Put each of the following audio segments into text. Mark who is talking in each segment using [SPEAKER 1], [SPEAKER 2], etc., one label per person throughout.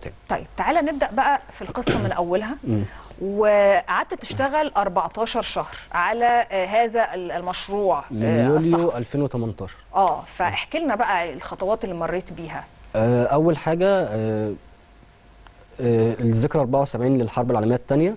[SPEAKER 1] تاني
[SPEAKER 2] طيب تعالى نبدا بقى في القصه من اولها
[SPEAKER 1] مم.
[SPEAKER 2] وقعدت تشتغل 14 شهر على آه، هذا ال- المشروع
[SPEAKER 1] من
[SPEAKER 2] آه،
[SPEAKER 1] يوليو
[SPEAKER 2] الصحفي.
[SPEAKER 1] 2018
[SPEAKER 2] اه فاحكي لنا بقى الخطوات اللي مريت بيها
[SPEAKER 1] آه، اول حاجه آه، آه، الذكرى 74 للحرب العالميه الثانيه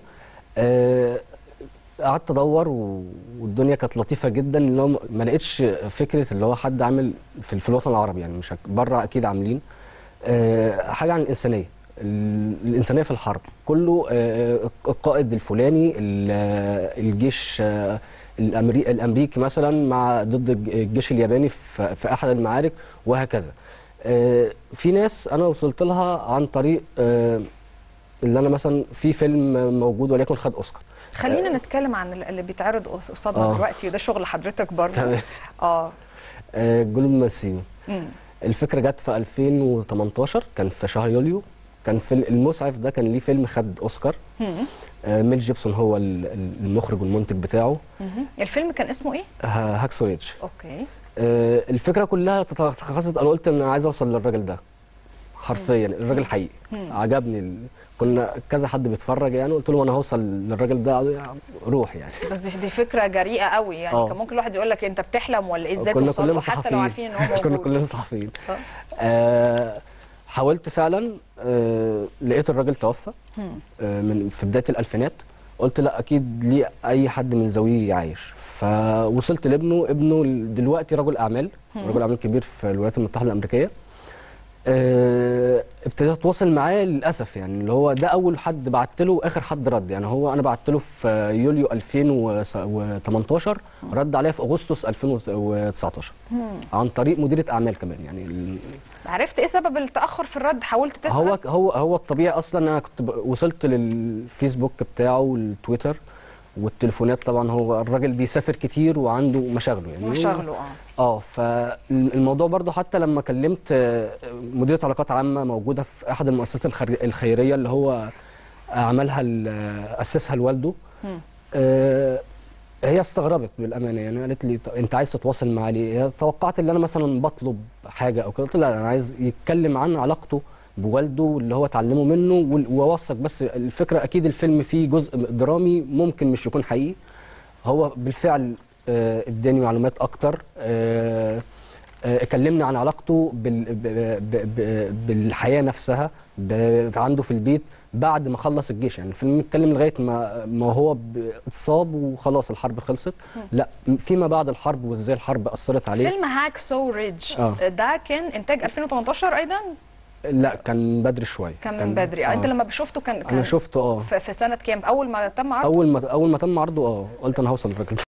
[SPEAKER 1] قعدت ادور و- والدنيا كانت لطيفه جدا ان هو ما لقيتش فكره اللي هو حد عامل في, في الوطن العربي يعني مش هك- بره اكيد عاملين آه، حاجه عن الانسانيه ال- الانسانيه في الحرب كله آه، القائد الفلاني ال- آه، الجيش آه، الأمري- الامريكي مثلا مع ضد الج- الجيش الياباني في في احد المعارك وهكذا آه، في ناس انا وصلت لها عن طريق آه، اللي انا مثلا في فيلم موجود وليكن خد اوسكار
[SPEAKER 2] خلينا نتكلم عن ال- اللي بيتعرض قص- قصادنا
[SPEAKER 1] آه.
[SPEAKER 2] دلوقتي ده شغل حضرتك برضه
[SPEAKER 1] تمام.
[SPEAKER 2] اه
[SPEAKER 1] آه، جنوب ماسيو
[SPEAKER 2] مم.
[SPEAKER 1] الفكره جت في 2018 كان في شهر يوليو كان في المسعف ده كان ليه فيلم خد اوسكار
[SPEAKER 2] مم.
[SPEAKER 1] آه، ميل جيبسون هو ال- ال- المخرج والمنتج بتاعه
[SPEAKER 2] مم. الفيلم كان اسمه ايه
[SPEAKER 1] ها- هاكسو ريدج
[SPEAKER 2] اوكي
[SPEAKER 1] آه، الفكره كلها تخصصت انا قلت ان انا عايز اوصل للراجل ده حرفيا الراجل حقيقي
[SPEAKER 2] مم.
[SPEAKER 1] عجبني ال... كنا كذا حد بيتفرج يعني قلت له انا هوصل للراجل ده روح يعني
[SPEAKER 2] بس دي, دي فكره جريئه قوي يعني
[SPEAKER 1] آه.
[SPEAKER 2] كان ممكن الواحد يقول لك انت بتحلم ولا ايه ازاي
[SPEAKER 1] كنا
[SPEAKER 2] توصل له
[SPEAKER 1] كلنا
[SPEAKER 2] حتى لو
[SPEAKER 1] صحفيين
[SPEAKER 2] عارفين ان هو موجود
[SPEAKER 1] كنا كلنا صحفيين
[SPEAKER 2] آه.
[SPEAKER 1] آه حاولت فعلا آه لقيت الراجل توفى
[SPEAKER 2] مم.
[SPEAKER 1] آه من في بدايه الالفينات قلت لا اكيد ليه اي حد من ذويه عايش فوصلت لابنه ابنه دلوقتي رجل اعمال رجل اعمال كبير في الولايات المتحده الامريكيه آه، ابتديت اتواصل معاه للاسف يعني اللي هو ده اول حد بعت له واخر حد رد يعني هو انا بعت له في يوليو 2018 رد عليا في اغسطس 2019 عن طريق مديره اعمال كمان يعني ال-
[SPEAKER 2] عرفت ايه سبب التاخر في الرد حاولت تسال
[SPEAKER 1] هو هو هو الطبيعي اصلا انا كنت ب- وصلت للفيسبوك بتاعه والتويتر والتليفونات طبعا هو الراجل بيسافر كتير وعنده مشاغله يعني
[SPEAKER 2] مشاغله اه
[SPEAKER 1] اه فالموضوع برضو حتى لما كلمت آه، مديرة علاقات عامة موجودة في أحد المؤسسات الخر- الخيرية اللي هو عملها ال- أسسها لوالده
[SPEAKER 2] مم.
[SPEAKER 1] آه، هي استغربت بالأمانة يعني قالت لي "طب أنت عايز تتواصل معاه ليه؟ هي توقعت إن أنا مثلا بطلب حاجة أو كده قلت لها لا أنا عايز يتكلم عن علاقته بوالده اللي هو اتعلمه منه وال- ووثق بس الفكرة أكيد الفيلم فيه جزء درامي ممكن مش يكون حقيقي هو بالفعل آه، اداني معلومات اكتر آه، آه، كلمني عن علاقته بال ب ب ب بالحياه نفسها ب- عنده في البيت بعد ما خلص الجيش يعني الفيلم بيتكلم لغايه ما ما هو ب- اتصاب وخلاص الحرب خلصت لا فيما بعد الحرب وازاي الحرب اثرت عليه
[SPEAKER 2] فيلم هاك سو ريدج
[SPEAKER 1] آه.
[SPEAKER 2] ده كان انتاج 2018 ايضا
[SPEAKER 1] لا كان بدري شويه
[SPEAKER 2] كان من بدري آه. انت لما شفته كان
[SPEAKER 1] انا
[SPEAKER 2] كان
[SPEAKER 1] شفته اه
[SPEAKER 2] في في سنه كام اول ما تم عرضه
[SPEAKER 1] اول ما اول ما تم عرضه اه قلت انا هوصل للراجل ده